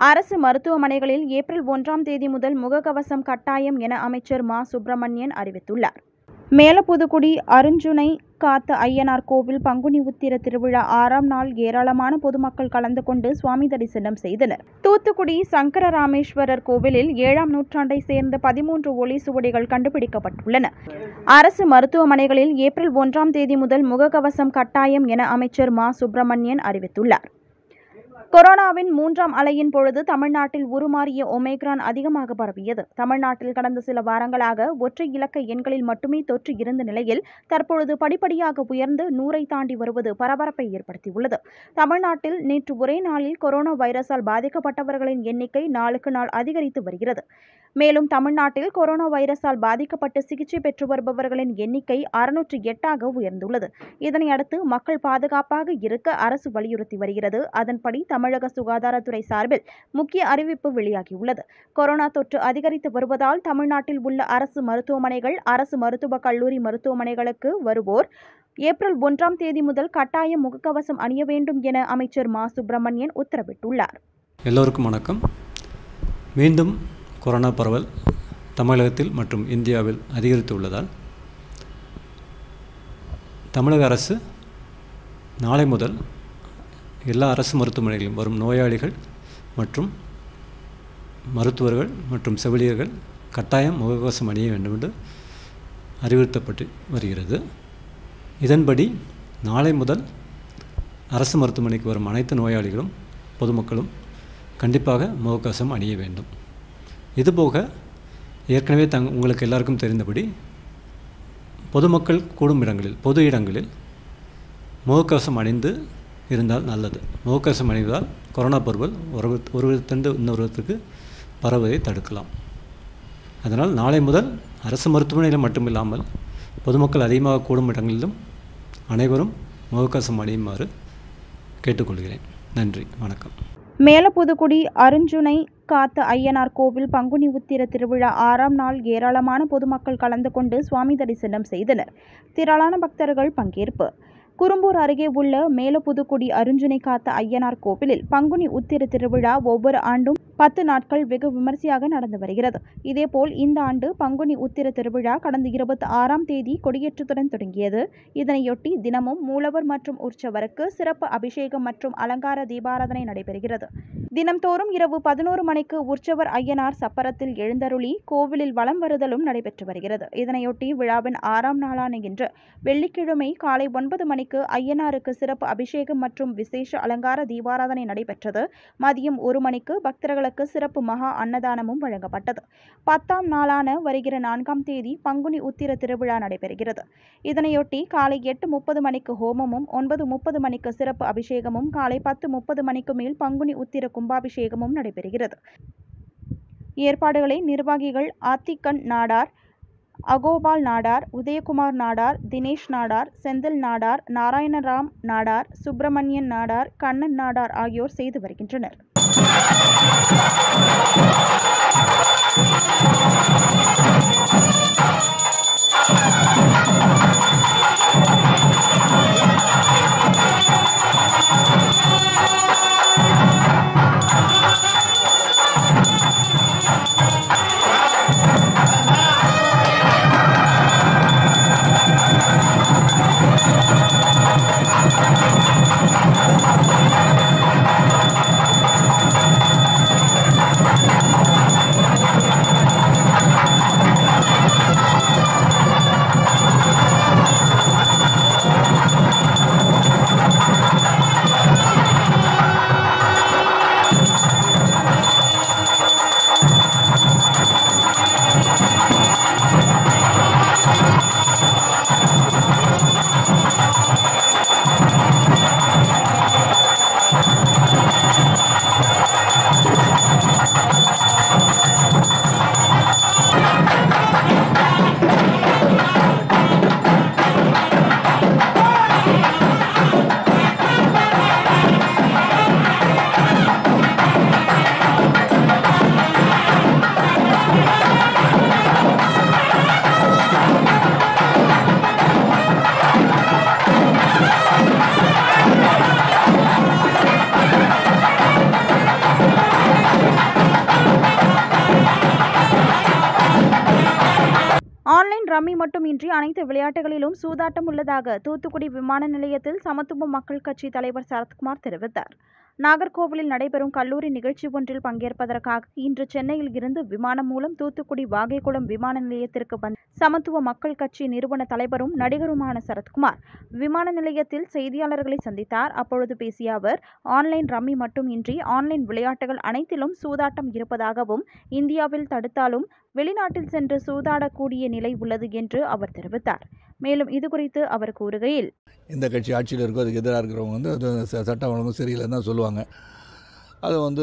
அரசு மருத்துவமனைகளில் ஏப்ரல் ஒன்றாம் தேதி முதல் முகக்கவசம் கட்டாயம் என அமைச்சர் மா சுப்பிரமணியன் அறிவித்துள்ளார் மேலப்புதுக்குடி அருஞ்சுனை காத்த ஐயனார் கோவில் பங்குனி உத்திர திருவிழா ஆறாம் நாள் ஏராளமான பொதுமக்கள் கலந்து கொண்டு சுவாமி தரிசனம் செய்தனர் தூத்துக்குடி சங்கர ராமேஸ்வரர் கோவிலில் ஏழாம் நூற்றாண்டை சேர்ந்த பதிமூன்று ஒளி சுவடிகள் கண்டுபிடிக்கப்பட்டுள்ளன அரசு மருத்துவமனைகளில் ஏப்ரல் ஒன்றாம் தேதி முதல் முகக்கவசம் கட்டாயம் என அமைச்சர் மா சுப்பிரமணியன் அறிவித்துள்ளார் கொரோனாவின் மூன்றாம் அலையின் பொழுது தமிழ்நாட்டில் உருமாறிய ஒமேக்ரான் அதிகமாக பரவியது தமிழ்நாட்டில் கடந்த சில வாரங்களாக ஒற்றை இலக்க எண்களில் மட்டுமே தொற்று இருந்த நிலையில் தற்பொழுது படிப்படியாக உயர்ந்து நூறை தாண்டி வருவது பரபரப்பை ஏற்படுத்தியுள்ளது தமிழ்நாட்டில் நேற்று ஒரே நாளில் கொரோனா வைரஸால் பாதிக்கப்பட்டவர்களின் எண்ணிக்கை நாளுக்கு நாள் அதிகரித்து வருகிறது மேலும் தமிழ்நாட்டில் கொரோனா வைரஸால் பாதிக்கப்பட்டு சிகிச்சை பெற்று வருபவர்களின் எண்ணிக்கை அறுநூற்று எட்டாக உயர்ந்துள்ளது இதனையடுத்து மக்கள் பாதுகாப்பாக இருக்க அரசு வலியுறுத்தி வருகிறது அதன்படி தமிழக சுகாதாரத்துறை சார்பில் முக்கிய அறிவிப்பு வெளியாகியுள்ளது கொரோனா தொற்று அதிகரித்து வருவதால் தமிழ்நாட்டில் உள்ள அரசு மருத்துவமனைகள் அரசு மருத்துவக் கல்லூரி மருத்துவமனைகளுக்கு வருவோர் ஏப்ரல் ஒன்றாம் தேதி முதல் கட்டாயம் முகக்கவசம் அணிய வேண்டும் என அமைச்சர் மா சுப்பிரமணியன் உத்தரவிட்டுள்ளார் எல்லோருக்கும் வணக்கம் மீண்டும் கொரோனா பரவல் தமிழகத்தில் மற்றும் இந்தியாவில் அதிகரித்து உள்ளதால் தமிழக அரசு நாளை முதல் எல்லா அரசு மருத்துவமனைகளிலும் வரும் நோயாளிகள் மற்றும் மருத்துவர்கள் மற்றும் செவிலியர்கள் கட்டாயம் முகக்கவசம் அணிய வேண்டும் என்று அறிவுறுத்தப்பட்டு வருகிறது இதன்படி நாளை முதல் அரசு மருத்துவமனைக்கு வரும் அனைத்து நோயாளிகளும் பொதுமக்களும் கண்டிப்பாக முகக்கவசம் அணிய வேண்டும் இதுபோக ஏற்கனவே தங் உங்களுக்கு எல்லாருக்கும் தெரிந்தபடி பொதுமக்கள் கூடும் இடங்களில் பொது இடங்களில் முகக்கவசம் அணிந்து இருந்தால் நல்லது முகக்கவசம் அணிவதால் கொரோனா பரவல் ஒரு ஒருவருத்திலிருந்து இன்னொருவருக்கு பரவுவதை தடுக்கலாம் அதனால் நாளை முதல் அரசு மருத்துவமனையில் மட்டுமில்லாமல் பொதுமக்கள் அதிகமாக கூடும் இடங்களிலும் அனைவரும் முகக்கவசம் அணியுமாறு கேட்டுக்கொள்கிறேன் நன்றி வணக்கம் மேலப்புதுக்குடி அருஞ்சுனை காத்த ஐயனார் கோவில் பங்குனி உத்திர திருவிழா ஆறாம் நாள் ஏராளமான பொதுமக்கள் கலந்து கொண்டு சுவாமி தரிசனம் செய்தனர் திரளான பக்தர்கள் பங்கேற்பு குறும்பூர் அருகே உள்ள மேலப்புதுக்குடி அருஞ்சுனை காத்த ஐயனார் கோவிலில் பங்குனி உத்திர திருவிழா ஒவ்வொரு ஆண்டும் பத்து நாட்கள் வெகு விமர்சையாக நடந்து வருகிறது இதேபோல் இந்த ஆண்டு பங்குனி உத்திர திருவிழா கடந்த இருபத்தி ஆறாம் தேதி கொடியேற்றத்துடன் தொடங்கியது இதனையொட்டி தினமும் மூலவர் மற்றும் உற்சவருக்கு சிறப்பு அபிஷேகம் மற்றும் அலங்கார தீபாராதனை நடைபெறுகிறது தினம்தோறும் இரவு பதினோரு மணிக்கு உற்சவர் ஐயனார் சப்பரத்தில் எழுந்தருளி கோவிலில் வலம் வருதலும் நடைபெற்று வருகிறது இதனையொட்டி விழாவின் ஆறாம் நாளான இன்று வெள்ளிக்கிழமை காலை ஒன்பது மணிக்கு ஐயனாருக்கு சிறப்பு அபிஷேகம் மற்றும் விசேஷ அலங்கார தீபாராதனை நடைபெற்றது மதியம் ஒரு மணிக்கு பக்தர்களுக்கு சிறப்பு மகா அன்னதானமும் வழங்கப்பட்டது பத்தாம் நாளான வருகிற நான்காம் தேதி பங்குனி உத்திர திருவிழா நடைபெறுகிறது இதனையொட்டி காலை எட்டு முப்பது மணிக்கு ஹோமமும் ஒன்பது முப்பது மணிக்கு சிறப்பு அபிஷேகமும் காலை பத்து முப்பது மணிக்கு மேல் பங்குனி உத்திர கும்பாபிஷேகமும் நடைபெறுகிறது ஏற்பாடுகளை நிர்வாகிகள் ஆத்திக்கண் நாடார் அகோபால் நாடார் உதயகுமார் நாடார் தினேஷ் நாடார் செந்தில் நாடார் நாராயணராம் நாடார் சுப்பிரமணியன் நாடார் கண்ணன் நாடார் ஆகியோர் செய்து வருகின்றனர் ரம்மி மட்டுமின்றி அனைத்து விளையாட்டுகளிலும் சூதாட்டம் உள்ளதாக தூத்துக்குடி விமான நிலையத்தில் சமத்துவ மக்கள் கட்சி தலைவர் சரத்குமார் தெரிவித்தார் நாகர்கோவிலில் நடைபெறும் கல்லூரி நிகழ்ச்சி ஒன்றில் பங்கேற்பதற்காக இன்று சென்னையில் இருந்து விமானம் மூலம் தூத்துக்குடி வாகைக்குளம் விமான நிலையத்திற்கு வந்த சமத்துவ மக்கள் கட்சி நிறுவன தலைவரும் நடிகருமான சரத்குமார் விமான நிலையத்தில் செய்தியாளர்களை சந்தித்தார் அப்பொழுது பேசிய அவர் ஆன்லைன் ரம்மி மட்டுமின்றி ஆன்லைன் விளையாட்டுகள் அனைத்திலும் சூதாட்டம் இருப்பதாகவும் இந்தியாவில் தடுத்தாலும் வெளிநாட்டில் சென்று சூதாடக்கூடிய நிலை உள்ளது என்று அவர் தெரிவித்தார் மேலும் இதுகுறித்து அவர் கூறுகையில் எந்த கட்சி ஆட்சியில் இருக்கோ அதுக்கு எதிராக இருக்கிறவங்க வந்து அது ச- சட்டம் ஒழுங்கும் சரியில்லைன்னு தான் சொல்லுவாங்க அது வந்து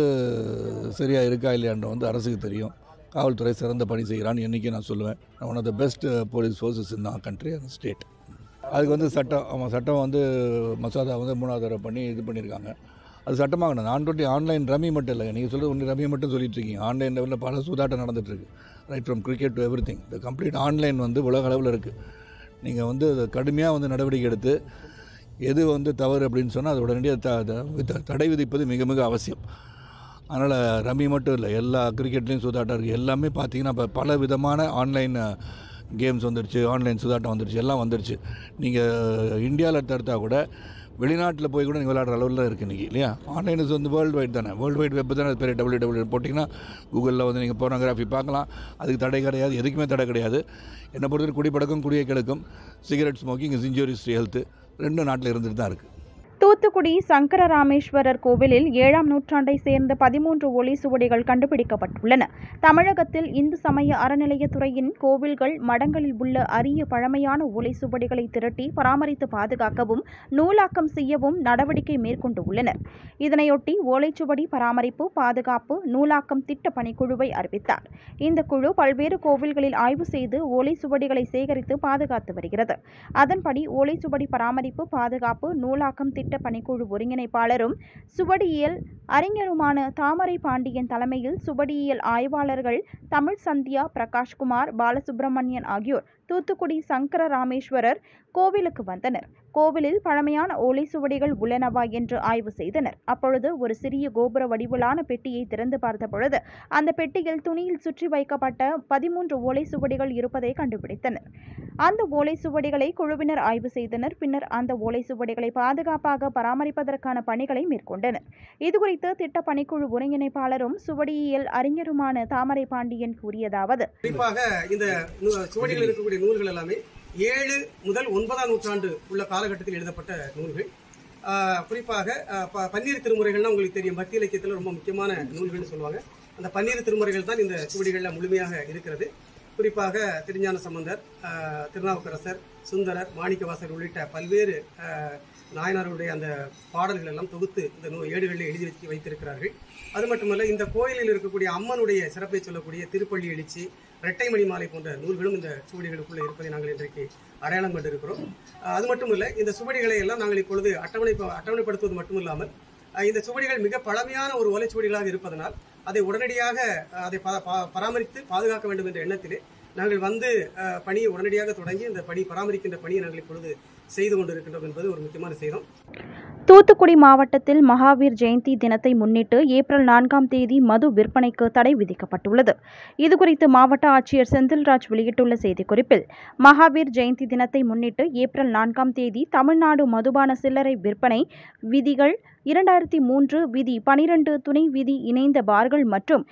சரியாக இருக்கா இல்லையான்ற வந்து அரசுக்கு தெரியும் காவல்துறை சிறந்த பணி செய்கிறான்னு என்றைக்கு நான் சொல்லுவேன் one of the best police forces in our country அந்த ஸ்டேட் அதுக்கு வந்து சட்டம் ஆமாம் சட்டம் வந்து மசோதா வந்து மூணாவது தடவை பண்ணி இது பண்ணியிருக்காங்க அது சட்டமாகணும் நான் டுவெண்ட்டி ஆன்லைன் ரம்மி மட்டும் இல்லை நீங்கள் சொல்கிறது ஒன்று ரம்மி மட்டும் சொல்லிட்டு இருக்கீங்க ஆன்லைன் லெவலில் பல சூதாட்டம் நடந்துகிட்ருக்கு right from cricket to everything இந்த கம்ப்ளீட் ஆன்லைன் வந்து உலக அளவில் இருக்குது நீங்கள் வந்து அதை கடுமையாக வந்து நடவடிக்கை எடுத்து எது வந்து தவறு அப்படின்னு சொன்னால் அது உடனடியாக த த- த- தடை விதிப்பது மிக மிக அவசியம் அதனால் ரம்மி மட்டும் இல்லை எல்லா கிரிக்கெட்லேயும் சூதாட்டம் இருக்குது எல்லாமே பார்த்தீங்கன்னா இப்போ பல விதமான ஆன்லைன் கேம்ஸ் வந்துடுச்சு ஆன்லைன் சூதாட்டம் வந்துடுச்சு எல்லாம் வந்துடுச்சு நீங்கள் இந்தியாவில் தடுத்தா கூட வெளிநாட்டில் போய் கூட நீங்கள் விளையாடுற அளவில் இருக்குது இன்றைக்கி இல்லையா ஆன்லைன் இஸ் வந்து வேர்ல்டு வைட் தானே வேர்ல்டு வைட் வெப் தானே அது பேர் டபிள்யூ டபிள்யூ போட்டிங்கன்னா கூகுளில் வந்து நீங்கள் போனோகிராஃபி பார்க்கலாம் அதுக்கு தடை கிடையாது எதுக்குமே தடை கிடையாது என்னை பொறுத்தவரை குடிப்பழக்கம் குடியை கெடுக்கும் cigarette smoking is injurious to health ரெண்டும் நாட்டில் இருந்துட்டு தான் இருக்குது தூத்துக்குடி சங்கரராமேஸ்வரர் கோவிலில் ஏழாம் நூற்றாண்டை சேர்ந்த பதிமூன்று ஒளி சுவடிகள் கண்டுபிடிக்கப்பட்டுள்ளன தமிழகத்தில் இந்து சமய அறநிலையத்துறையின் கோவில்கள் மடங்களில் உள்ள அரிய பழமையான ஒளி சுவடிகளை திரட்டி பராமரித்து பாதுகாக்கவும் நூலாக்கம் செய்யவும் நடவடிக்கை மேற்கொண்டு உள்ளனர் இதனையொட்டி ஓலைச்சுவடி பராமரிப்பு பாதுகாப்பு நூலாக்கம் திட்ட பணிக்குழுவை அறிவித்தார் இந்த குழு பல்வேறு கோவில்களில் ஆய்வு செய்து ஓலை சுவடிகளை சேகரித்து பாதுகாத்து வருகிறது அதன்படி ஓலைச்சுவடி பராமரிப்பு பாதுகாப்பு நூலாக்கம் திட்ட பணிக்குழு ஒருங்கிணைப்பாளரும் சுவடியியல் அறிஞருமான தாமரை பாண்டியன் தலைமையில் சுவடியியல் ஆய்வாளர்கள் தமிழ் சந்தியா பிரகாஷ்குமார் பாலசுப்பிரமணியன் ஆகியோர் தூத்துக்குடி சங்கர ராமேஸ்வரர் கோவிலுக்கு வந்தனர் கோவிலில் பழமையான ஓலை சுவடிகள் உள்ளனவா என்று ஆய்வு செய்தனர் அப்பொழுது ஒரு சிறிய கோபுர வடிவிலான பெட்டியை திறந்து பார்த்த பொழுது அந்த பெட்டியில் துணியில் சுற்றி வைக்கப்பட்ட பதிமூன்று ஓலை சுவடிகள் இருப்பதை கண்டுபிடித்தனர் அந்த ஓலை சுவடிகளை குழுவினர் ஆய்வு செய்தனர் பின்னர் அந்த ஓலை சுவடிகளை பாதுகாப்பாக பராமரிப்பதற்கான பணிகளை மேற்கொண்டனர் இதுகுறித்து திட்ட பணிக்குழு ஒருங்கிணைப்பாளரும் சுவடியியல் அறிஞருமான தாமரை பாண்டியன் கூறியதாவது குறிப்பாக இந்த நூ- சுவடிகளில் இருக்கக்கூடிய நூல்கள் எல்லாமே ஏழு முதல் ஒன்பதாம் நூற்றாண்டு உள்ள காலகட்டத்தில் எழுதப்பட்ட நூல்கள் ஆஹ், குறிப்பாக ஆஹ், ப- பன்னீர் திருமுறைகள்னா உங்களுக்கு தெரியும் பக்தி இலக்கியத்தில் ரொம்ப முக்கியமான நூல்கள்னு சொல்லுவாங்க அந்த பன்னீர் திருமுறைகள் தான் இந்த சுவடிகளில் முழுமையாக இருக்கிறது குறிப்பாக திருஞான சம்பந்தர் ஆஹ், திருநாவுக்கரசர் சுந்தரர் மாணிக்கவாசர் உள்ளிட்ட பல்வேறு ஆஹ், நாயனாருடைய அந்த பாடல்கள் எல்லாம் தொகுத்து இந்த நூ ஏடுகளில் எழுதி வச்சு வைத்திருக்கிறார்கள் அது மட்டுமல்ல இந்த கோயிலில் இருக்கக்கூடிய அம்மனுடைய சிறப்பை சொல்லக்கூடிய திருப்பள்ளி எழுச்சி இரட்டைமணி மாலை போன்ற நூல்களும் இந்த சுவடிகளுக்குள்ள இருப்பதை நாங்கள் இன்றைக்கு அடையாளம் கண்டிருக்கிறோம் அஹ் அது மட்டுமல்ல இந்த சுவடிகளை எல்லாம் நாங்கள் இப்பொழுது அட்டவணை அட்டவணைப்படுத்துவது மட்டுமில்லாமல் அஹ் இந்த சுவடிகள் மிக பழமையான ஒரு ஓலைச்சுவடிகளாக இருப்பதனால் அதை உடனடியாக அஹ், அதை ப- ப- பராமரித்து பாதுகாக்க வேண்டும் என்ற எண்ணத்திலே நாங்கள் வந்து அஹ், பணியை உடனடியாக தொடங்கி இந்த பணி பராமரிக்கின்ற பணியை நாங்கள் இப்பொழுது செய்து கொண்டிருக்கின்றோம் என்பது ஒரு முக்கியமான செய்தோம் தூத்துக்குடி மாவட்டத்தில் மகாவீர் ஜெயந்தி தினத்தை முன்னிட்டு ஏப்ரல் நான்காம் தேதி மது விற்பனைக்கு தடை விதிக்கப்பட்டுள்ளது இதுகுறித்து மாவட்ட ஆட்சியர் செந்தில்ராஜ் வெளியிட்டுள்ள செய்திக்குறிப்பில் மகாவீர் ஜெயந்தி தினத்தை முன்னிட்டு ஏப்ரல் நான்காம் தேதி தமிழ்நாடு மதுபான சில்லறை விற்பனை விதிகள் இரண்டாயிரத்தி மூன்று விதி பனிரெண்டு துணை விதி இணைந்த பார்கள் மற்றும்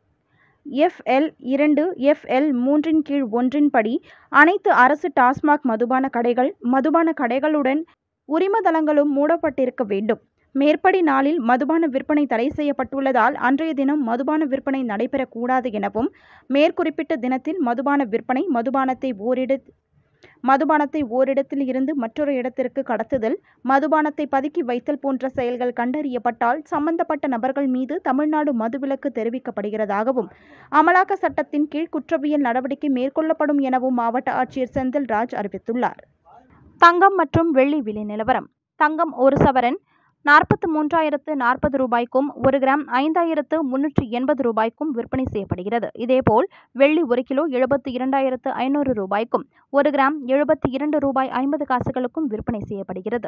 எஃப்எல் இரண்டு எஃப்எல் மூன்றின் கீழ் ஒன்றின் படி அனைத்து அரசு டாஸ்மாக் மதுபான கடைகள் மதுபான கடைகளுடன் உரிமதளங்களும் மூடப்பட்டிருக்க வேண்டும் மேற்படி நாளில் மதுபான விற்பனை தடை செய்யப்பட்டுள்ளதால் அன்றைய தினம் மதுபான விற்பனை நடைபெறக்கூடாது எனவும் மேற்குறிப்பிட்ட தினத்தில் மதுபான விற்பனை மதுபானத்தை ஓரிட மதுபானத்தை ஓரிடத்தில் இருந்து மற்றொரு இடத்திற்கு கடத்துதல் மதுபானத்தை பதுக்கி வைத்தல் போன்ற செயல்கள் கண்டறியப்பட்டால் சம்பந்தப்பட்ட நபர்கள் மீது தமிழ்நாடு மதுவிலக்கு தெரிவிக்கப்படுகிறதாகவும் அமலாக்க சட்டத்தின் கீழ் குற்றவியல் நடவடிக்கை மேற்கொள்ளப்படும் எனவும் மாவட்ட ஆட்சியர் செந்தில்ராஜ் அறிவித்துள்ளார் தங்கம் மற்றும் வெள்ளி விலை நிலவரம் தங்கம் ஒரு சவரன் நாற்பத்து மூன்றாயிரத்து நாற்பது ரூபாய்க்கும் ஒரு கிராம் ஐந்தாயிரத்து முன்னூற்றி எண்பது ரூபாய்க்கும் விற்பனை செய்யப்படுகிறது இதேபோல் வெள்ளி ஒரு கிலோ எழுபத்து இரண்டாயிரத்து ஐநூறு ரூபாய்க்கும் ஒரு கிராம் எழுபத்தி இரண்டு ரூபாய் ஐம்பது காசுகளுக்கும் விற்பனை செய்யப்படுகிறது